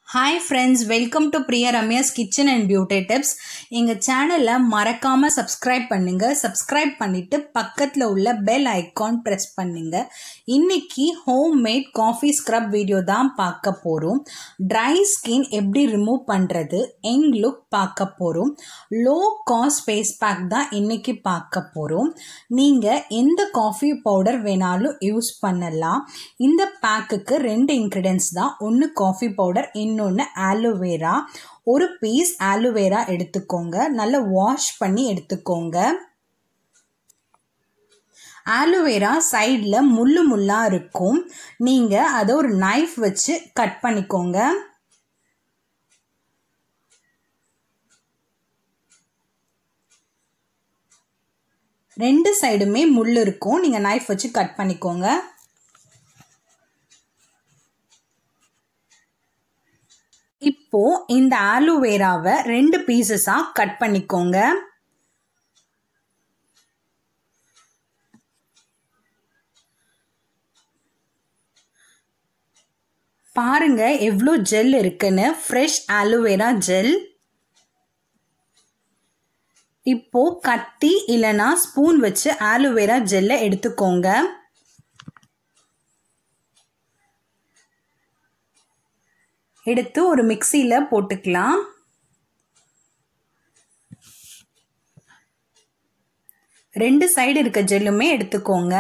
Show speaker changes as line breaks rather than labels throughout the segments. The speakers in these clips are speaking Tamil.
hi friends welcome to Priya Ramya's kitchen and beauty tips எங்கள் சேனலை மறக்காமல் சப்ஸ்கிரைப் பண்ணுங்கள் சப்ஸ்கிரைப் பண்ணிவிட்டு பக்கத்தில் உள்ள பெல் ஐக்கான் ப்ரெஸ் பண்ணுங்கள் இன்னைக்கு homemade coffee scrub video தான் பார்க்க போகிறோம் ட்ரை ஸ்கின் எப்படி ரிமூவ் பண்ணுறது எங் லுக் பார்க்க போகிறோம் லோ காஸ்ட் ஃபேஸ் பேக் தான் இன்னைக்கு பார்க்க போகிறோம் நீங்கள் எந்த காஃபி பவுடர் வேணாலும் யூஸ் பண்ணலாம் இந்த பேக்குக்கு ரெண்டு இன்க்ரீடியன்ஸ் தான் ஒன்று காஃபி பவுடர் இன்னொன்று ஆலோவேரா ஒரு பீஸ் ஆலோவேரா எடுத்துக்கோங்க நல்லா வாஷ் பண்ணி எடுத்துக்கோங்க ஆலோவேரா சைடில் முள்ளு முள்ளாக இருக்கும் நீங்கள் அதை ஒரு நைஃப் வச்சு கட் பண்ணிக்கோங்க ரெண்டு சைடுமே முள் இருக்கும் நீங்கள் நைஃப் வச்சு கட் பண்ணிக்கோங்க இப்போ இந்த ஆலோவேராவை ரெண்டு பீசஸாக கட் பண்ணிக்கோங்க பாருங்க எவ்வளோ ஜெல் இருக்குன்னு ஃப்ரெஷ் ஆலோவேரா ஜெல் இப்போ கத்தி இல்லைனா ஸ்பூன் வச்சு ஆலோவேரா ஜெல்லை எடுத்துக்கோங்க எடுத்து ஒரு மிக்சியில் போட்டுக்கலாம் ரெண்டு சைடு இருக்க ஜெல்லுமே எடுத்துக்கோங்க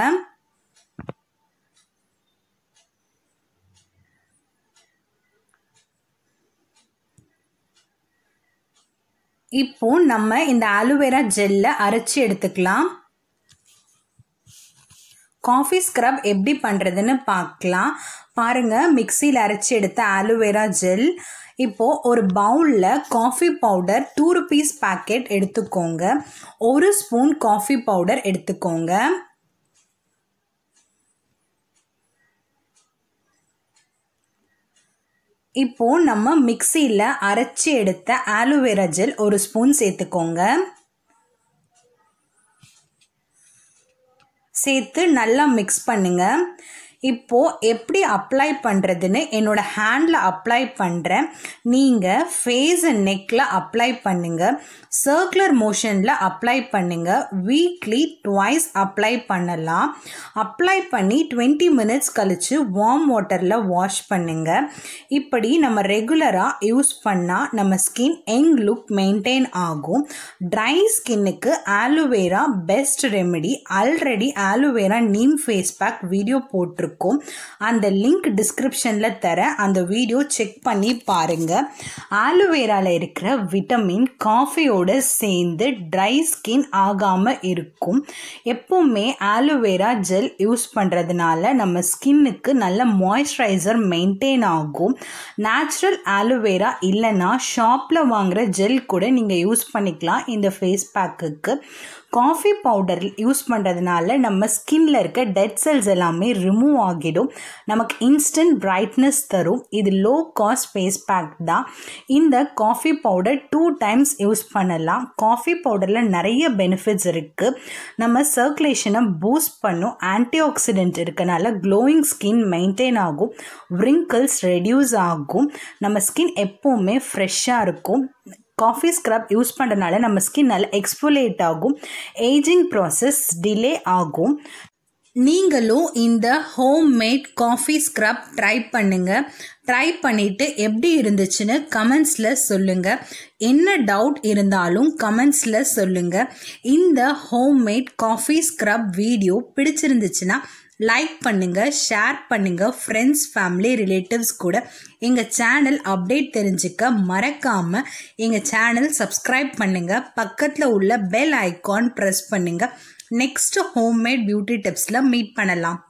இப்போ நம்ம இந்த ஆலோவேரா ஜெல்லை அரைச்சி எடுத்துக்கலாம் காஃபி ஸ்க்ரப் எப்படி பண்ணுறதுன்னு பார்க்கலாம் பாருங்கள் மிக்சியில் அரைச்சி எடுத்த ஆலோவேரா ஜெல் இப்போது ஒரு பவுலில் coffee powder two rupees packet எடுத்துக்கோங்க ஒரு ஸ்பூன் காஃபி பவுடர் எடுத்துக்கோங்க இப்போது நம்ம மிக்சியில் அரைச்சி எடுத்த ஆலோவேரா ஜெல் ஒரு ஸ்பூன் சேர்த்துக்கோங்க சேர்த்து நல்லா மிக்ஸ் பண்ணுங்கள் இப்போது எப்படி அப்ளை பண்ணுறதுன்னு என்னோடய ஹேண்டில் அப்ளை பண்ணுறேன் நீங்கள் ஃபேஸ் அண்ட் நெக்கில் அப்ளை பண்ணுங்கள் சர்க்குலர் மோஷனில் அப்ளை பண்ணுங்கள் வீக்லி ட்வைஸ் அப்ளை பண்ணலாம் அப்ளை பண்ணி டுவெண்ட்டி மினிட்ஸ் கழித்து வார்ம் வாட்டரில் வாஷ் பண்ணுங்கள் இப்படி நம்ம ரெகுலராக யூஸ் பண்ணால் நம்ம ஸ்கின் யங் லுக் மெயின்டைன் ஆகும் ட்ரை ஸ்கின்னுக்கு aloe vera best remedy already aloe vera neem face pack video போட்டிருக்கோம் இருக்கும் அந்த லிங்க் டிஸ்கிரிப்ஷனில் தர அந்த வீடியோ செக் பண்ணி பாருங்கள் ஆலோவேராவில் இருக்கிற விட்டமின் காஃபியோடு சேர்ந்து ட்ரை ஸ்கின் ஆகாமல் இருக்கும் எப்போவுமே ஆலோவேரா ஜெல் யூஸ் பண்ணுறதுனால நம்ம ஸ்கின்னுக்கு நல்ல மாய்ஸ்சரைசர் மெயின்டைன் ஆகும் நேச்சுரல் ஆலோவேரா இல்லைன்னா ஷாப்பில் வாங்குகிற ஜெல் கூட நீங்கள் யூஸ் பண்ணிக்கலாம் இந்த ஃபேஸ் பேக்குக்கு காஃபி பவுடர் யூஸ் பண்ணுறதுனால நம்ம ஸ்கின்ல இருக்க டெட் செல்ஸ் எல்லாமே ரிமூவ் ஆகிடும் நமக்கு இன்ஸ்டன்ட் பிரைட்னஸ் தரும் இது லோ காஸ்ட் ஃபேஸ் பேக் தான் இந்த coffee powder two times use பண்ணலாம் காஃபி பவுடரில் நிறைய பெனிஃபிட்ஸ் இருக்குது நம்ம சர்க்குலேஷனை பூஸ்ட் பண்ணும் ஆன்டி ஆக்சிடென்ட் இருக்கனால க்ளோயிங் ஸ்கின் மெயின்டைன் ஆகும் வ்ரிங்கிள்ஸ் ரெடியூஸ் ஆகும் நம்ம ஸ்கின் எப்போவுமே ஃப்ரெஷ்ஷாக இருக்கும் காஃபி ஸ்க்ரப் யூஸ் பண்ணுறதுனால நம்ம ஸ்கின் நல்லா எக்ஸ்போலேட் ஆகும் ஏஜிங் ப்ராசஸ் டிலே ஆகும் நீங்களும் இந்த homemade coffee scrub try பண்ணுங்கள் ட்ரை பண்ணிவிட்டு எப்படி இருந்துச்சுன்னு கமெண்ட்ஸில் சொல்லுங்கள் என்ன டவுட் இருந்தாலும் கமெண்ட்ஸில் சொல்லுங்கள் இந்த homemade coffee scrub video பிடிச்சிருந்துச்சுன்னா லைக் பண்ணுங்கள் ஷேர் பண்ணுங்கள் ஃப்ரெண்ட்ஸ் ஃபேமிலி ரிலேட்டிவ்ஸ் கூட எங்கள் சேனல் அப்டேட் தெரிஞ்சுக்க மறக்காமல் எங்கள் சேனல் சப்ஸ்கிரைப் பண்ணுங்கள் பக்கத்தில் உள்ள பெல் ஐக்கான் ப்ரெஸ் பண்ணுங்கள் நெக்ஸ்ட் ஹோம்மேட் பியூட்டி டிப்ஸில் மீட் பண்ணலாம்